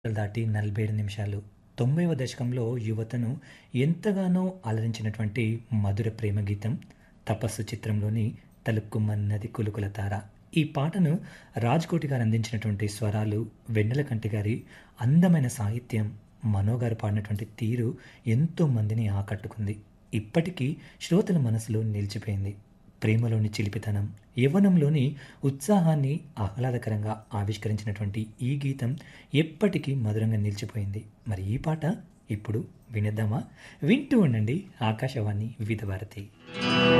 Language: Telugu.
దాటి 47 నిమిషాలు. 90వ దశకంలో యువతను ఎంతగానో అలరించినటువంటి మధుర ప్రేమ గీతం 'తపస్సు' చిత్రంలోని 'తళుక్కుమన్నది కులుకుల తార'. ఈ పాటను రాజ్‌కోటి గారు అందించినటువంటి స్వరాలు, వెన్నెలకంటి గారి అందమైన సాహిత్యం, మనో గారు పాడినటువంటి తీరు ఎంతో మందిని ఆకట్టుకుంది. ఇప్పటికీ శ్రోతల మనసులో నిలిచిపోయింది. ప్రేమలోని చిలిపితనం, యవ్వనంలోని ఉత్సాహాన్ని ఆహ్లాదకరంగా ఆవిష్కరించినటువంటి ఈ గీతం ఎప్పటికీ మధురంగా నిలిచిపోయింది. మరి ఈ పాట ఇప్పుడు వినేద్దామా? వింటూ ఉండండి ఆకాశవాణి వివిధ భారతి.